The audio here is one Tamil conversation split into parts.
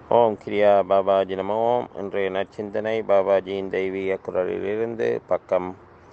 ஓம் கிரியா பாபாஜி நமோ ஓம் இன்றைய நற்சிந்தனை பாபாஜியின் தெய்வீக குரலிலிருந்து பக்கம்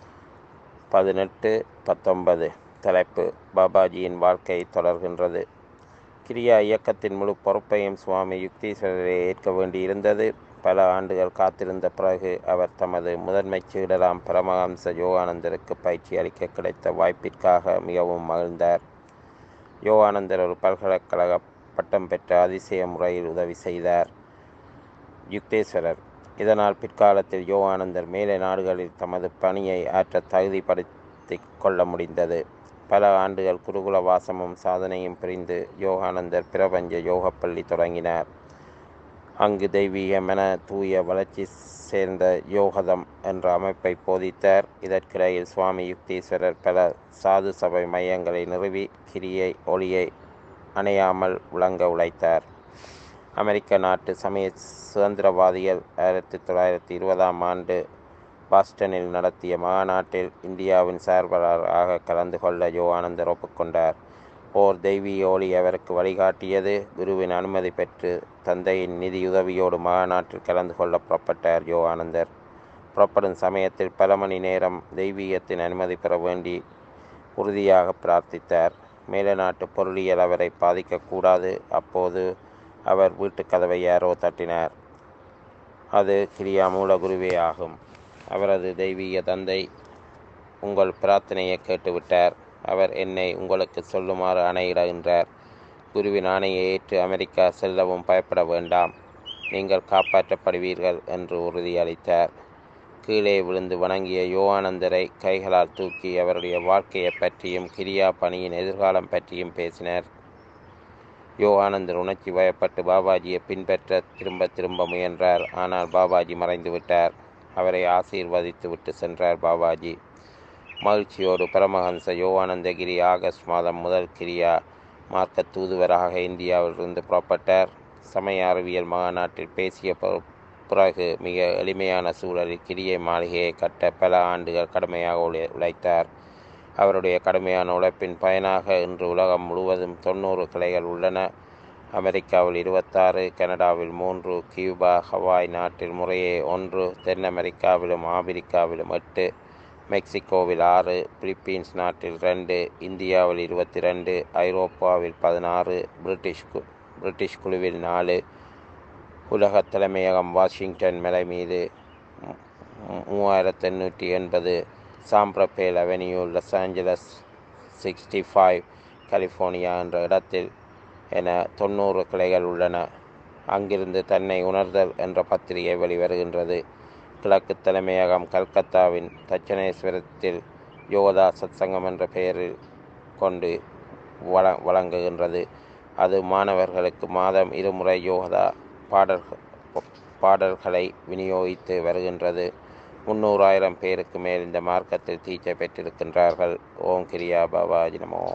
பதினெட்டு பத்தொன்பது தலைப்பு பாபாஜியின் வாழ்க்கை தொடர்கின்றது கிரியா இயக்கத்தின் முழு பொறுப்பையும் சுவாமி யுக்தீஸ்வரரை ஏற்க வேண்டியிருந்தது பல ஆண்டுகள் காத்திருந்த பிறகு அவர் தமது முதன்மை சீடராம் பரமஹம்ச யோகானந்தருக்கு பயிற்சி அளிக்க கிடைத்த வாய்ப்பிற்காக மிகவும் மகிழ்ந்தார் யோகானந்தர் ஒரு பல்கலைக்கழக பட்டம் பெற்ற அதிசய முறையில் உதவி செய்தார் யுக்தேஸ்வரர் இதனால் பிற்காலத்தில் யோகானந்தர் மேலை நாடுகளில் தமது பணியை ஆற்ற தகுதிப்படுத்தி கொள்ள முடிந்தது பல ஆண்டுகள் குருகுல வாசமும் சாதனையும் புரிந்து யோகானந்தர் பிரபஞ்ச யோகப்பள்ளி தொடங்கினார் அங்கு தெய்வீகமென தூய வளர்ச்சி சேர்ந்த யோகதம் என்ற அமைப்பை போதித்தார் இதற்கிடையில் சுவாமி யுக்தீஸ்வரர் பல சாது சபை மையங்களை நிறுவி கிரியை ஒளியை அணையாமல் விளங்க உழைத்தார் அமெரிக்க நாட்டு சமய சுதந்திரவாதிகள் ஆயிரத்தி தொள்ளாயிரத்தி இருபதாம் ஆண்டு பாஸ்டனில் நடத்திய மாநாட்டில் இந்தியாவின் சார்பராக கலந்து கொள்ள யோகானந்தர் ஒப்புக்கொண்டார் ஓர் தெய்வீக ஒளி அவருக்கு வழிகாட்டியது குருவின் அனுமதி பெற்று தந்தையின் நிதியுதவியோடு மாநாட்டில் கலந்து கொள்ள புறப்பட்டார் யோகானந்தர் புறப்படும் சமயத்தில் பல மணி நேரம் தெய்வீகத்தின் அனுமதி பெற வேண்டி உறுதியாக பிரார்த்தித்தார் மேலநாட்டு பொருளியல் அவரை பாதிக்கக்கூடாது அப்போது அவர் வீட்டு கதவை யாரோ தட்டினார் அது கிரியா மூலகுருவே ஆகும் அவரது தெய்வீக தந்தை உங்கள் பிரார்த்தனையை கேட்டுவிட்டார் அவர் என்னை உங்களுக்கு சொல்லுமாறு ஆணையிடுகின்றார் குருவின் ஆணையை ஏற்று அமெரிக்கா செல்லவும் பயப்பட வேண்டாம் நீங்கள் காப்பாற்றப்படுவீர்கள் என்று உறுதியளித்தார் கீழே விழுந்து வணங்கிய யோகானந்தரை கைகளால் தூக்கி அவருடைய வாழ்க்கையை பற்றியும் கிரியா பணியின் எதிர்காலம் பற்றியும் பேசினர் யோகானந்தர் உணர்ச்சி வயப்பட்டு பாபாஜியை பின்பற்ற திரும்ப திரும்ப முயன்றார் ஆனால் பாபாஜி மறைந்து விட்டார் அவரை ஆசீர்வதித்து விட்டு சென்றார் பாபாஜி மகிழ்ச்சியோடு பரமஹம்ச யோகானந்தகிரி ஆகஸ்ட் மாதம் முதல் கிரியா மார்க்க தூதுவராக இந்தியாவிலிருந்து புறப்பட்டார் சமய அறிவியல் மாநாட்டில் பேசிய பிறகு மிக எளிமையான சூழலில் கிரியை மாளிகையை கட்ட பல ஆண்டுகள் கடுமையாக உழை உழைத்தார் அவருடைய கடுமையான உழைப்பின் பயனாக இன்று உலகம் முழுவதும் தொண்ணூறு கிளைகள் உள்ளன அமெரிக்காவில் இருபத்தாறு கனடாவில் மூன்று கியூபா ஹவாய் நாட்டில் முறையே ஒன்று தென் அமெரிக்காவிலும் ஆப்பிரிக்காவிலும் எட்டு மெக்சிகோவில் ஆறு பிலிப்பீன்ஸ் நாட்டில் ரெண்டு இந்தியாவில் இருபத்தி ரெண்டு ஐரோப்பாவில் பதினாறு பிரிட்டிஷ் பிரிட்டிஷ் குழுவில் நாலு உலக தலைமையகம் வாஷிங்டன் மலை மீது மூவாயிரத்தி எண்ணூற்றி எண்பது சாம்ப்ரபேல் avenue Los Angeles sixty five California என்ற இடத்தில் என தொண்ணூறு கிளைகள் உள்ளன அங்கிருந்து தன்னை உணர்தல் என்ற பத்திரிகை வெளிவருகின்றது கிழக்கு தலைமையகம் கல்கத்தாவின் தட்சணேஸ்வரத்தில் யோகதா சத்சங்கம் என்ற பெயரில் கொண்டு வழ வழங்குகின்றது அது மாணவர்களுக்கு மாதம் இருமுறை யோகதா பாடல்கள் பாடல்களை விநியோகித்து வருகின்றது முன்னூறாயிரம் பேருக்கு மேல் இந்த மார்க்கத்தில் தீட்சை பெற்றிருக்கின்றார்கள் ஓம் கிரியா பாபாஜி நமோ